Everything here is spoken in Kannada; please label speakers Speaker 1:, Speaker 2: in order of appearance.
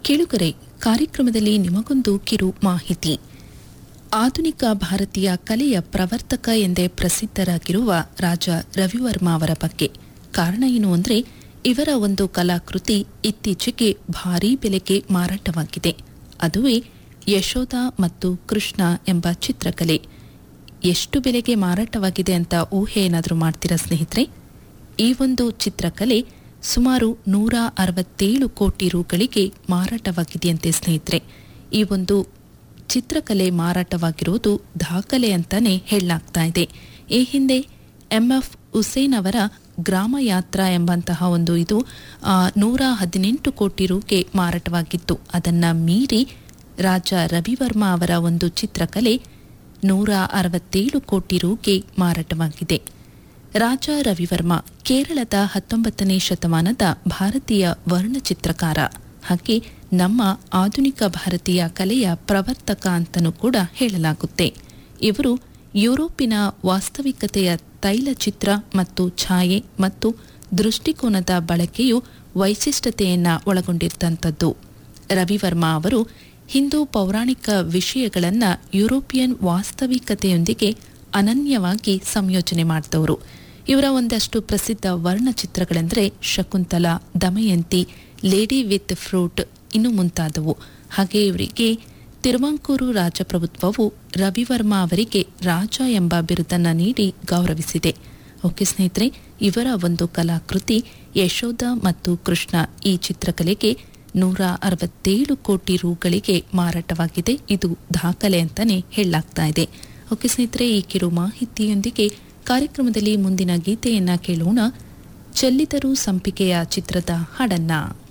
Speaker 1: ಕೇಳುಗರೆ ಕಾರ್ಯಕ್ರಮದಲ್ಲಿ ನಿಮಗೊಂದು ಕಿರು ಮಾಹಿತಿ ಆಧುನಿಕ ಭಾರತೀಯ ಕಲೆಯ ಪ್ರವರ್ತಕ ಎಂದೇ ಪ್ರಸಿದ್ಧರಾಗಿರುವ ರಾಜ ರವಿವರ್ಮ ಅವರ ಬಗ್ಗೆ ಕಾರಣ ಏನು ಅಂದರೆ ಇವರ ಒಂದು ಕಲಾಕೃತಿ ಇತ್ತೀಚೆಗೆ ಭಾರೀ ಬೆಲೆಗೆ ಮಾರಾಟವಾಗಿದೆ ಅದುವೇ ಯಶೋಧ ಮತ್ತು ಕೃಷ್ಣ ಎಂಬ ಚಿತ್ರಕಲೆ ಎಷ್ಟು ಬೆಲೆಗೆ ಮಾರಾಟವಾಗಿದೆ ಅಂತ ಊಹೆ ಏನಾದರೂ ಮಾಡ್ತೀರಾ ಸ್ನೇಹಿತರೆ ಈ ಒಂದು ಚಿತ್ರಕಲೆ ಸುಮಾರು ನೂರ ಅರವತ್ತೇಳು ಕೋಟಿ ರುಗಳಿಗೆ ಮಾರಾಟವಾಗಿದೆಯಂತೆ ಸ್ನೇಹಿತರೆ ಈ ಒಂದು ಚಿತ್ರಕಲೆ ಮಾರಾಟವಾಗಿರುವುದು ದಾಖಲೆ ಅಂತಾನೆ ಹೇಳಲಾಗ್ತಾ ಇದೆ ಈ ಹಿಂದೆ ಎಂಎಫ್ ಹುಸೇನ್ ಅವರ ಗ್ರಾಮ ಯಾತ್ರಾ ಎಂಬಂತಹ ಒಂದು ಇದು ಆ, ನೂರ ಹದಿನೆಂಟು ಕೋಟಿ ರುಗೆ ಮಾರಾಟವಾಗಿತ್ತು ಅದನ್ನ ಮೀರಿ ರಾಜ ರವಿವರ್ಮ ಅವರ ಒಂದು ಚಿತ್ರಕಲೆ ನೂರ ಅರವತ್ತೇಳು ಕೋಟಿ ರುಗೆ ಮಾರಾಟವಾಗಿದೆ ರಾಜ ರವಿವರ್ಮ ಕೇರಳದ ಹತ್ತೊಂಬತ್ತನೇ ಶತಮಾನದ ಭಾರತೀಯ ವರ್ಣಚಿತ್ರಕಾರ ಹಾಗೆ ನಮ್ಮ ಆಧುನಿಕ ಭಾರತೀಯ ಕಲೆಯ ಪ್ರವರ್ತಕ ಅಂತಲೂ ಕೂಡ ಹೇಳಲಾಗುತ್ತೆ ಇವರು ಯುರೋಪಿನ ವಾಸ್ತವಿಕತೆಯ ತೈಲಚಿತ್ರ ಮತ್ತು ಛಾಯೆ ಮತ್ತು ದೃಷ್ಟಿಕೋನದ ಬಳಕೆಯು ವೈಶಿಷ್ಟ್ಯತೆಯನ್ನ ಒಳಗೊಂಡಿದ್ದಂಥದ್ದು ರವಿವರ್ಮ ಅವರು ಹಿಂದೂ ಪೌರಾಣಿಕ ವಿಷಯಗಳನ್ನ ಯುರೋಪಿಯನ್ ವಾಸ್ತವಿಕತೆಯೊಂದಿಗೆ ಅನನ್ಯವಾಗಿ ಸಂಯೋಜನೆ ಮಾಡಿದವರು ಇವರ ಒಂದಷ್ಟು ಪ್ರಸಿದ್ಧ ವರ್ಣಚಿತ್ರಗಳೆಂದರೆ Shakuntala Damayanti lady with fruit ಇನ್ನು ಮುಂತಾದವು ಹಾಗೆ ಇವರಿಗೆ ತಿರುವಂಕೂರು ರಾಜಪ್ರಭುತ್ವವು ರವಿವರ್ಮ ಅವರಿಗೆ ರಾಜ ಎಂಬ ಬಿರುದನ್ನು ನೀಡಿ ಗೌರವಿಸಿದೆ ಓಕೆ ಸ್ನೇಹಿತರೆ ಇವರ ಒಂದು ಕಲಾಕೃತಿ ಯಶೋಧ ಮತ್ತು ಕೃಷ್ಣ ಈ ಚಿತ್ರಕಲೆಗೆ ನೂರ ಅರವತ್ತೇಳು ಕೋಟಿ ರುಗಳಿಗೆ ಮಾರಾಟವಾಗಿದೆ ಇದು ದಾಖಲೆ ಅಂತಾನೆ ಹೇಳಲಾಗ್ತಾ ಇದೆ ಓಕೆ ಸ್ನೇಹಿತರೆ ಈ ಕಿರು ಮಾಹಿತಿಯೊಂದಿಗೆ ಕಾರ್ಯಕ್ರಮದಲ್ಲಿ ಮುಂದಿನ ಗೀತೆಯನ್ನ ಕೇಳೋಣ ಚೆಲ್ಲಿದರು ಸಂಪಿಗೆಯ ಚಿತ್ರದ ಹಾಡನ್ನ